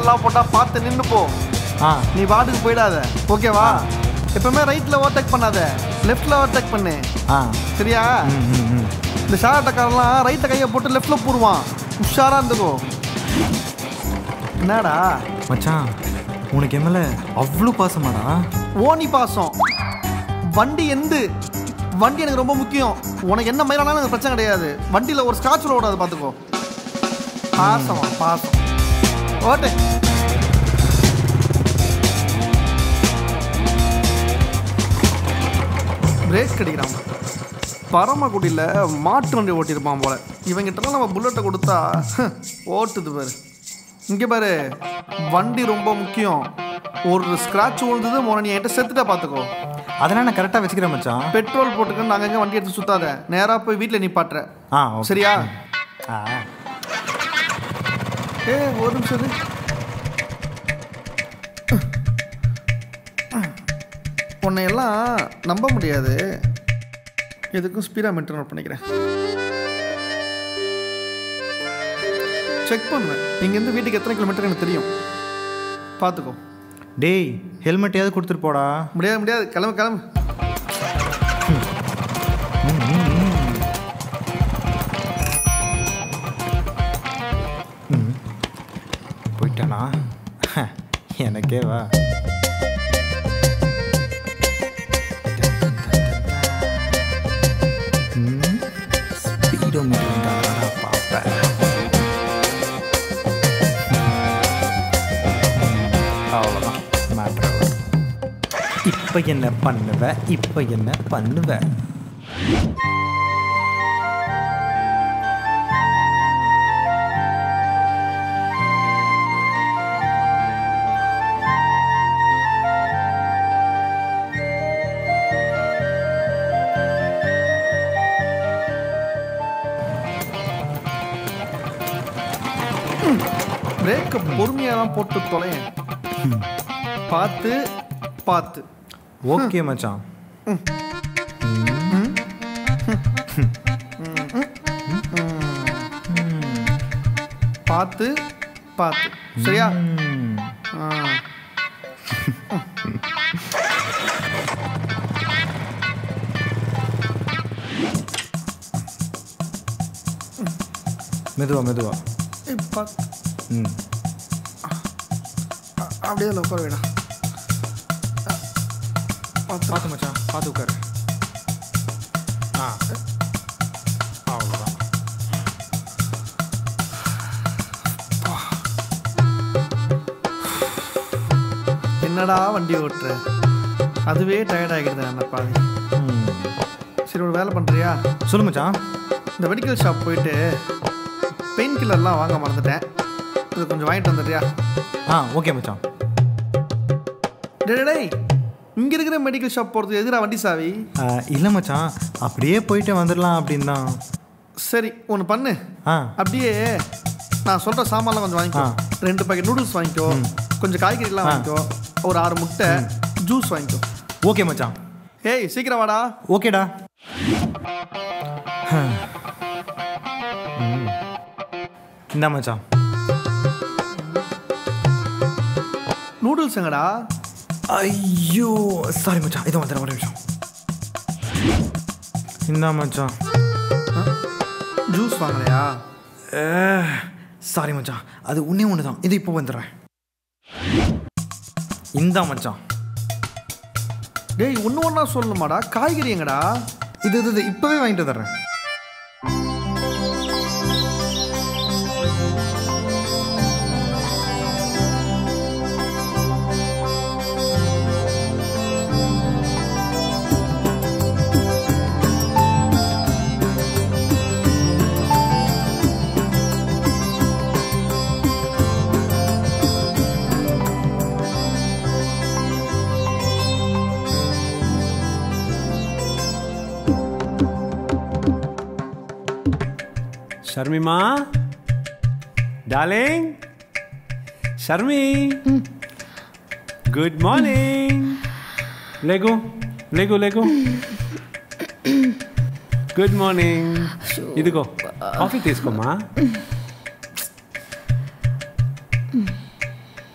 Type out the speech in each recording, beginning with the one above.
சிக்னல்லாம் போட்டால் பார்த்து நின்று போ ஆ நீ பாட்டுக்கு போயிடாத ஓகேவா எப்பவுமே ரைட்டில் ஓவர்டேக் பண்ணாத லெஃப்டில் ஓவர்டேக் பண்ணு ஆ சரியா ம் ம் ம் இந்த ஷார்ட்டக்காரெல்லாம் ரைட்டை கையை போட்டு லெஃப்டில் பூருவான் உஷாராக இருந்துக்கோ என்னடா மச்சான் உனக்கு எம்எல்ஏ அவ்வளோ பாசமாடா ஓனி பாசம் வண்டி எந்து வண்டி எனக்கு ரொம்ப முக்கியம் உனக்கு என்ன மயிலானாலும் எனக்கு பிரச்சனை கிடையாது வண்டியில் ஒரு ஸ்காட்ச் ஓடாது பார்த்துக்கோ பாசமா பாசம் ஓட்டு பிரேக் கிடைக்கிறான் பரமக்குடியில் மாட்டு வண்டி ஓட்டியிருப்பான் போல இவங்கிட்டலாம் நம்ம புல்லட்டை கொடுத்தா ஓட்டுது பாரு இங்கே பாரு வண்டி ரொம்ப முக்கியம் ஒரு ஸ்க்ராட்ச் விழுந்தது மோன நீ என்கிட்ட செத்துட்டா பார்த்துக்கோ அதெல்லாம் நான் கரெக்டாக வச்சுக்கிறேன் மச்சான் பெட்ரோல் போட்டுக்கன்னு நாங்கள் எங்கே வண்டி எடுத்து சுத்தாத நேராக போய் வீட்டில் நிப்பாட்டுற ஆ ஓகே. சரியா ஆ ஏ ஒரு நிமிஷம் இரு. உன்னை எல்லாம் நம்ப முடியாது எதுக்கும் ஸ்பீடாக மெயின்டைன் நோட் பண்ணிக்கிறேன் செக் பண்ணுவேன் இங்கேருந்து வீட்டுக்கு எத்தனை கிலோமீட்டர் எனக்கு தெரியும் பார்த்துக்கோ டேய் ஹெல்மெட்டையாவது கொடுத்துட்டு போடா முடியாது முடியாது கிளம்பு கிளம்பு போயிட்டானா எனக்கே வா ஸ்பீடோமீட்டர் பார்ப்பேன் அவ்வளோதான் மேட்ரு இப்போ என்ன பண்ணுவ இப்போ என்ன பண்ணுவ பிரேக்கை பொறுமையாக தான் போட்டு தொலையேன் பார்த்து பார்த்து ஓகே மச்சான் பார்த்து பார்த்து சரியா ம். ஆ. மெதுவா மெதுவா ஏய், பார்த்து ம் அ- அப்படியே அதில் உட்கார வேடா பார்த்து பார்த்து மச்சான் பார்த்து உட்காரு ஆ அவ்வளோதான் என்னடா வண்டி ஓட்டுற அதுவே டயர்ட் ஆகிடுது அந்த பாதி ம். சரி ஒரு வேலை பண்ணுறியா சொல்லு மச்சான் இந்த மெடிக்கல் ஷாப் போயிட்டு பெயின் கில்லர்லாம் வாங்க மறந்துட்டேன் இது கொஞ்சம் வாங்கிட்டு வந்துடுறியா ஆ ஓகே மச்சான் டேய் டேய், டேய் இங்கே இருக்கிற மெடிக்கல் ஷாப் போகிறதுக்கு எதிராக வண்டி சாவி ஆ, இல்லை மச்சான் அப்படியே போயிட்டு வந்துடலாம் அப்படின்னு தான் சரி ஒன்று பண்ணு ஆ அப்படியே நான் சொல்கிற சாமான்லாம் கொஞ்சம் வாங்கிக்கோ ஆ. ரெண்டு பாக்கெட் நூடுல்ஸ் வாங்கிக்கோ கொஞ்சம் காய்கறிலாம் வாங்கிக்கோ ஒரு ஆறு முட்டை ஜூஸ் வாங்கிக்கோ ஓகே மச்சான் ஏய் சீக்கிரம் வாடா ஓகேடா ம். இந்தா மச்சான் நூடுல்ஸ் எங்கடா ஐயோ சாரி மச்சான் இதோ வந்துடுறேன் ஒரு நிமிஷம் இந்தா மச்சான் ஜூஸ் வாங்கலையா சாரி மச்சான் அது ஒன்றே ஒன்று தான் இது இப்போ வந்துடுறேன் இந்தா மச்சான் டேய் ஒன்று ஒன்றா சொல்லணுமாடா காய்கறி எங்கடா இது இது இது இப்போவே வாங்கிட்டு வந்துடுறேன் Sharmima? Darling? Sharmi? Good morning. Lego? Lego, Lego? Good morning ఇదిగో కాఫీ తీసుకోమ్మా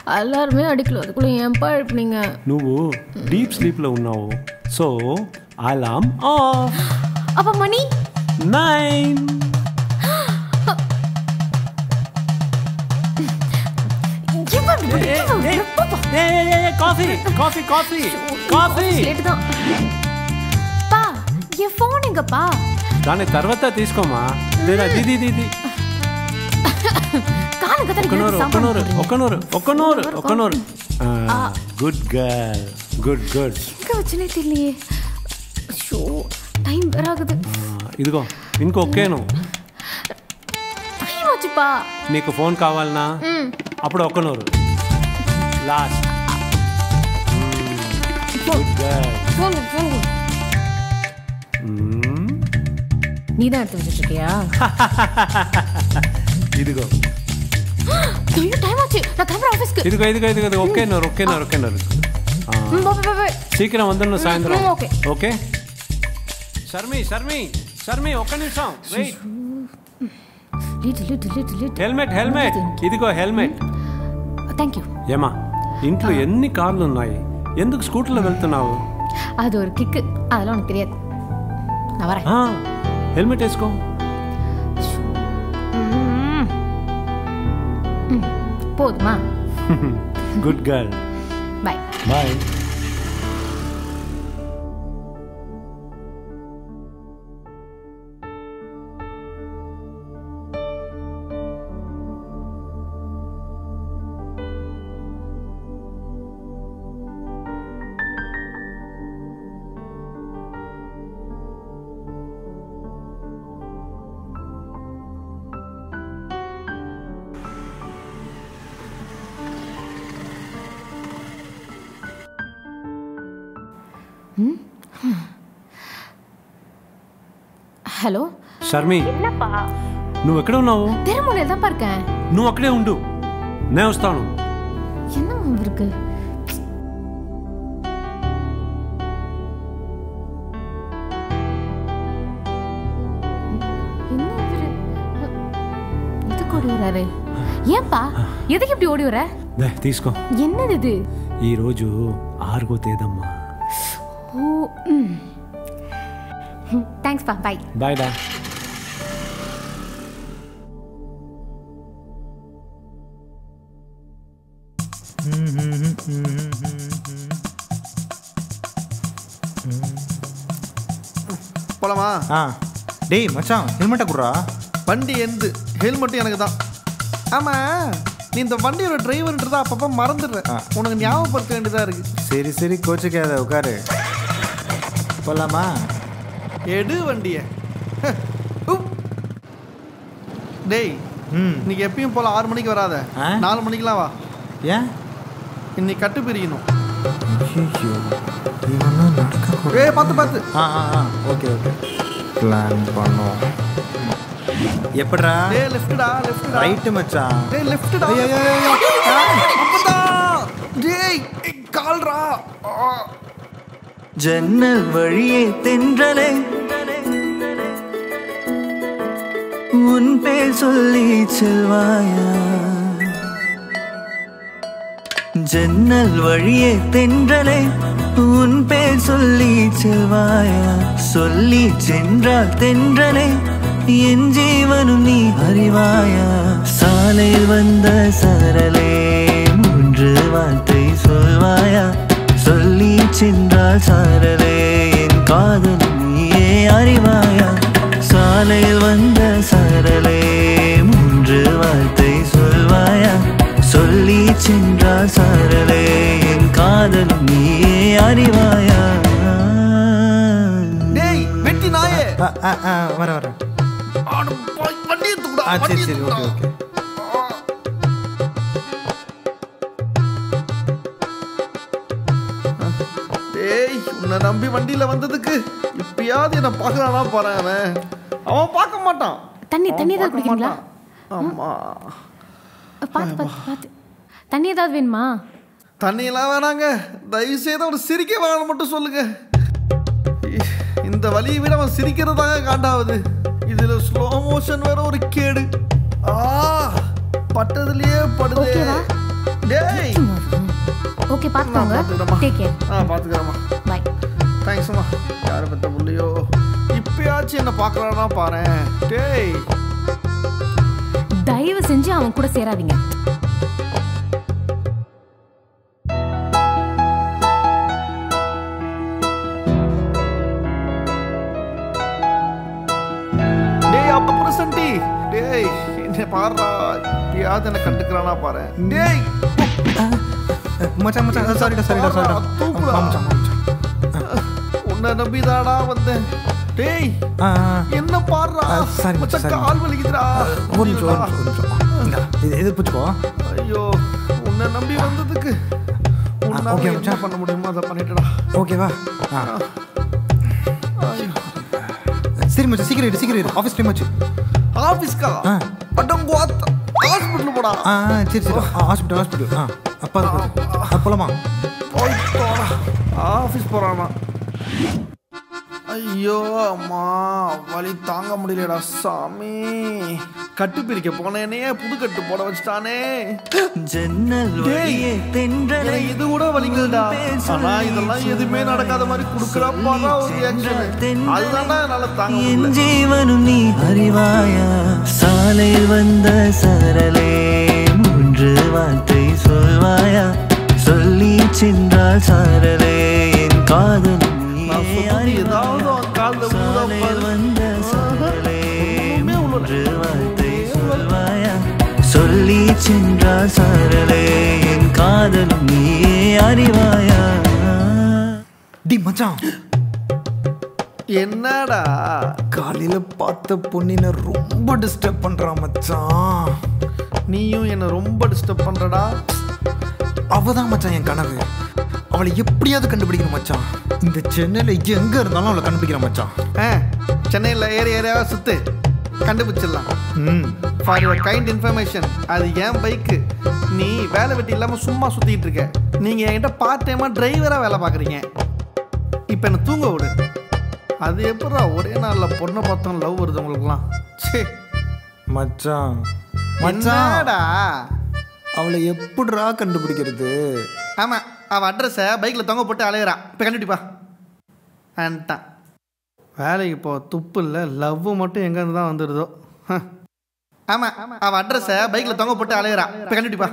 అలారమే అడిగలు அதுக்குள்ள ஏன்பா எழுப்புனீங்க నువ్వు డీప్ స్లీప్లో ఉన్నావు సో అలామ్ ఆఫ్ அப்ப மணி నైన్ இவன் இவன் எப்பப்பா? Coffee coffee coffee coffee late தான் பா என் ஃபோன் எங்கப்பா దాని తర్వాత తీసుకోమా లేదా దీది దీది கால கத்தரி ఒక నోరు ఒక నోరు ఒక నోరు ఒక నోరు ఒక నోరు గుడ్ గర్ల్ గుడ్ గుడ్ எங்க வச்சுனே தெரியலையே ஷோ டைம் வேற ஆகுது ఇదిగో ఇంకో ఒకేను டைம் ஆச்சுப்பா నీకు ఫోన్ కావాలనా ம் అప్పుడు ఒక నోరు last good girl phone phone நீ தான் எடுத்து வச்சுட்டு இருக்கியா ఇదిగో ஐயோ டைம் ஆச்சு நான் கிளம்புறேன் ஆஃபீஸ்க்கு ఇదిగో ఇదిగో ఇదిగో ఇది ఒకే నోరు ఒకే నోరు ఒకే నోరు ఆ, ம் பை பை பை సీக்கிరం వందను సాయంత్రం ம், ఓకే. ఓకే శర్మి శర్మి శర్మి ఒక్క నిమిషం wait late late late late helmet helmet ఇదిగో హెల్మెట్ தேங்க் யூ ఏమా ఇంట్లో ఎన్ని కార్లు ఉన్నాయి ఎందుకు స్కూటర్లో వెళ్తున్నావు அது ஒரு கிக்கு அதெல்லாம் உனக்கு தெரியாது நான் வரேன் ఆ, హెల్మెట్ వేసుకో ம். ம். போதுமா good girl bye bye hello Sharmi నువ్వు ఎక్కడ ఉన్నావు திருமூலையில் தான்ப்பா இருக்கேன் నువ్వు అక్కడే ఉండు నేను వస్తాను என்ன இருக்கு என்ன இவரு எதுக்கு ஓடி வராரு ஏன்பா எதுக்கு இப்படி ஓடி வர దే, తీసుకో என்னது இது ఈరోజు ఆరుగో తేదమ్మా ஓ தேங்க்ஸ்ப்பா பாய் బాయ్ డా போலாமா ஆ டேய் மச்சான் ஹெல்மெட்டை குடுறா வண்டி எந்து ஹெல்மெட்டும் எனக்கு தான் ஆமாம் நீ இந்த வண்டியோட டிரைவர்ன்றதை அப்பப்போ மறந்துடுற ஆ. உனக்கு ஞாபகப்படுத்த வேண்டியதாக இருக்குது சரி சரி கோச்சிக்காத உட்காரு போலாமா எடு வண்டியை டேய் ம் இன்னைக்கு எப்பயும் போல ஆறு மணிக்கு வராத ஆ? நாலு மணிக்கெலாம் வா ஏன் இன்னைக்கு கட்டு பிரிக்கணும் ஐயோ இவனும் நடக்க ஏய் பார்த்து பார்த்து ஆ ஆ ஆ ஓகே ஓகே பிளான் பண்ணோம் எப்படிடா டேய் லெஃப்ட்டுடா லெஃப்ட்டுடா ரைட்டு மச்சான் டேய் லெஃப்ட்டுடா ஐயோ, ஐயோ, ஐயோ. அப்பதான் டேய் ஏய், கால்ரா ஆ. ஜன்னல் வழியே தென்றலே உன் பேர் சொல்லி செல்வாயா ஜன்னல் வழியே தென்றலே உன் பேர் சொல்லி செல்வாயா சொல்லி சென்றால் தென்றலே என் ஜீவனும் நீ அறிவாயா சாலையில் வந்த சரலே மூன்று வார்த்தை சொல்வாயா சொல்லி சென்றால் சாரலே என் காதல் நீயே அறிவாயா சாலையில் வந்த சாரலே மூன்று வார்த்தை சொல்வாயா சொல்லி சென்றால் சாரலே என் காதல் நீயே அறிவாயா டேய் வெட்டி நாயே ஆ ஆ ஆ வர வர ஆடு போய் வண்டி எடுத்துக்கூடா ஆ சரி வண்டி சரி ஓகே எடுத்துக்கூடா. ஓகே டேய் உன்னை நம்பி வண்டியில வந்ததுக்கு இப்பயாவது என்ன பார்க்கறானா போறேன் அவன் அவன் பார்க்க மாட்டான் தண்ணி அவன் தண்ணி ஏதாவது பார்க்க குடிக்கிறீங்களா மாட்டான். ஆமா பார்த்து பார்த்து பார்த்து தண்ணி ஏதாவது வேணுமா தண்ணியெல்லாம் வேணாங்க தயவு செய்து அவன் சிரிக்க வேணாம்னு மட்டும் சொல்லுங்க இ- இந்த வலியை விட அவன் சிரிக்கிறது தாங்க காண்டாவது இதுல ஸ்லோ மோஷன் வேற ஒரு கேடு ஆ பட்டதுலயே படுதே ஓகேவா? டேய் ஓகே பாத்துக்கோங்க நான் பாத்துக்கிறேம்மா. டேக் கேர் ஆ பார்த்துக்கிறேம்மா பை தேங்க்ஸ்மா யாரை பத்த புள்ளையோ இப்பயாச்சும் என்ன பார்க்கலான்னா பாரு டேய் தயவு செஞ்சு அவன் கூட சேராதீங்க டேய் அப்ப பிரசன்டி டேய் என்ன பாருடா இப்பயாவது என்ன கண்டுக்கிறானா பாரு டேய் மச்சான் மச்சான் சாரிடா சாரிடா சாரிடா தூக்குடா. ஆ, மச்சான் மச்சான் உன்னை நம்பிதாடா வந்தேன் டேய் ஆ ஆ, என்ன பாருடா ஆ, sorry, மச்சான் sorry. கால் வலிக்குதுடா ஒரு நிமிஷம் ஒரு நிமிஷம் ஒரு நிமிஷம் இந்தா, இது இது பிடிச்சிக்கோ ஐயோ உன்னை நம்பி வந்ததுக்கு உன்னால okay, என்ன மச்சான். பண்ண முடியுமோ அதை பண்ணிட்டடா ஓகேவா ஆ ஐயோ. சரி மச்சான் சீக்கிரம் இரு சீக்கிரம் இரு ஆஃபீஸ் டைம் ஆச்சு ஆபீஸ்க்கா ஆ. அடங்குவாத்த ஹாஸ்பிட்டல் போடா ஆ ஆ, சரி சரி ஹாஸ்பிட்டல் ஹாஸ்பிட்டல் ஆ அப்பா அது போலாமா போய் போடா ஆஃபீஸ் போறானா ஐயோ அம்மா வலி தாங்க முடியலடா சாமி கட்டு பிரிக்க போனேனே புது கட்டு போட வச்சுட்டானே ஜன்னல் வழியே தென்றலை எனக்கு இது கூட வலிக்குதுடா ஆனா இதெல்லாம் எதுவுமே நடக்காத மாதிரி குடுக்குறப்பாடா ஒரு ரியாக்ஷன் அதுதான்டா என்னால தாங்க என் முடியல ஜீவனும் நீ அறிவாயா சாலையில் வந்த சரலே மூன்று வார்த்தை சொல்வாயா சொல்லி சென்றால் சாரலே என் காதல் நான் சொல்றது ஏதாவது அவன் காதுல விழுதா சாலையில் பாரு. வந்த சரலே ஒண்ணுமே உள்ள- மூன்று வார்த்தை சொல்வாயா சொல்லி சென்றால் சாரலே என் காதலும் நீயே அறிவாயா டி மச்சான் என்னடா காலையில பார்த்த பொண்ணின ரொம்ப டிஸ்டர்ப் பண்றான் மச்சான் நீயும் என்ன ரொம்ப டிஸ்டர்ப் பண்றடா அவ தான் மச்சான் என் கனவு அவளை எப்படியாவது கண்டுபிடிக்கணும் மச்சான் இந்த சென்னையில எங்க இருந்தாலும் அவளை கண்டுபிடிக்கிறேன் மச்சான் ஆ, சென்னையில் ஏரி ஏரியாவா சுத்து கண்டுபிடிச்சிடலாம் ம் ஃபார் யுவர் கைண்ட் இன்ஃபர்மேஷன் அது ஏன் பைக்கு நீ வேலை வெட்டி இல்லாமல் சும்மா சுற்றிட்டு இருக்க நீங்கள் என்கிட்ட பார்ட் டைமாக டிரைவராக வேலை பார்க்குறீங்க இப்போ என்ன தூங்க விடு அது எப்படா ஒரே நாளில் பொண்ணை பார்த்தோம் லவ் வருது உங்களுக்குலாம் சே மச்சான் மச்சான் என்னடா அவளை எப்படிடா கண்டுபிடிக்கிறது ஆமாம் அவள் அட்ரஸை பைக்கில் தொங்க போட்டு அலையிறான் இப்போ கண்டுபிடிப்பா ஆன்ட்டான் வேலைக்கு போ துப்பு இல்லை லவ் மட்டும் எங்கேருந்து தான் வந்துடுதோ ஆமாம் அவள் அட்ரஸை பைக்கில் தொங்க போட்டு அலையிறான் இப்போ கண்டுபிடிப்பா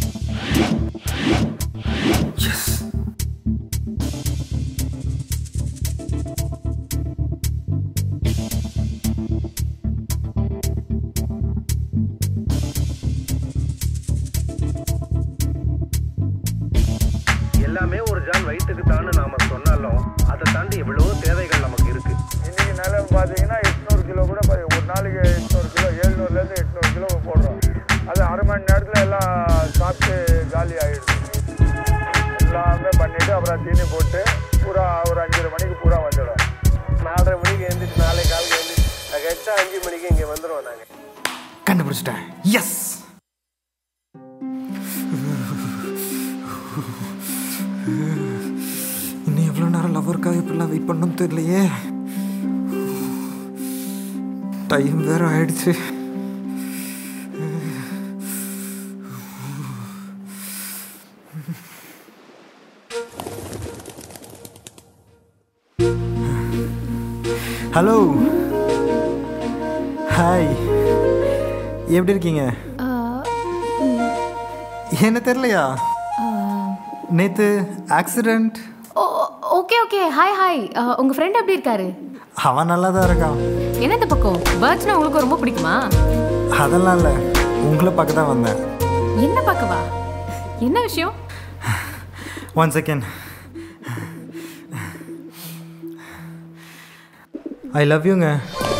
எல்லாமே ஒரு ஜான் வயிற்றுக்கு தான் நாம சொன்னாலும் அதை தாண்டி எவ்வளவோ தேவைகள் நமக்கு இருக்கு இன்னைக்கு நிலம் பார்த்தீங்கன்னா எட்நூறு கிலோ கூட பா- ஒரு நாளைக்கு எட்நூறு கிலோ ஏழ்நூறுலேருந்து எட்நூறு கிலோ போடுறோம் அது அரை மணி நேரத்தில் எல்லாம் சாப்பிட்டு காலி ஆகிடுது எல்லாமே பண்ணிவிட்டு அப்புறம் தீனி போட்டு பூரா ஒரு அஞ்சரை மணிக்கு பூரா வந்துடும் நாலரை மணிக்கு எழுந்திரிச்சு நாளை காலையில் எழுந்திரிச்சு கரெக்டாக அஞ்சு மணிக்கு இங்கே வந்துடுவோம் நாங்கள் கண்டுபிடிச்சிட்டேன் எஸ் இன்னும் எவ்வளோ நேரம் லவருக்காக இப்படிலாம் வெயிட் பண்ணணும்னு தெரியலையே டைம் வேற ஆயிடுச்சு ஹலோ ஹாய் எப்படி இருக்கீங்க என்ன தெரியலையா நேத்து accident okay okay hi hi உங்க ஃப்ரெண்ட் எப்படி இருக்காரு அவன் நல்லா தான் இருக்கான் என்ன இந்த பக்கம் பேர்ட்ஸ்னா உங்களுக்கு ரொம்ப பிடிக்குமா அதெல்லாம் இல்லை உங்களை பார்க்க தான் வந்தேன் என்ன பார்க்கவா என்ன விஷயம் ஒன் செகண்ட் ஐ லவ் யூங்க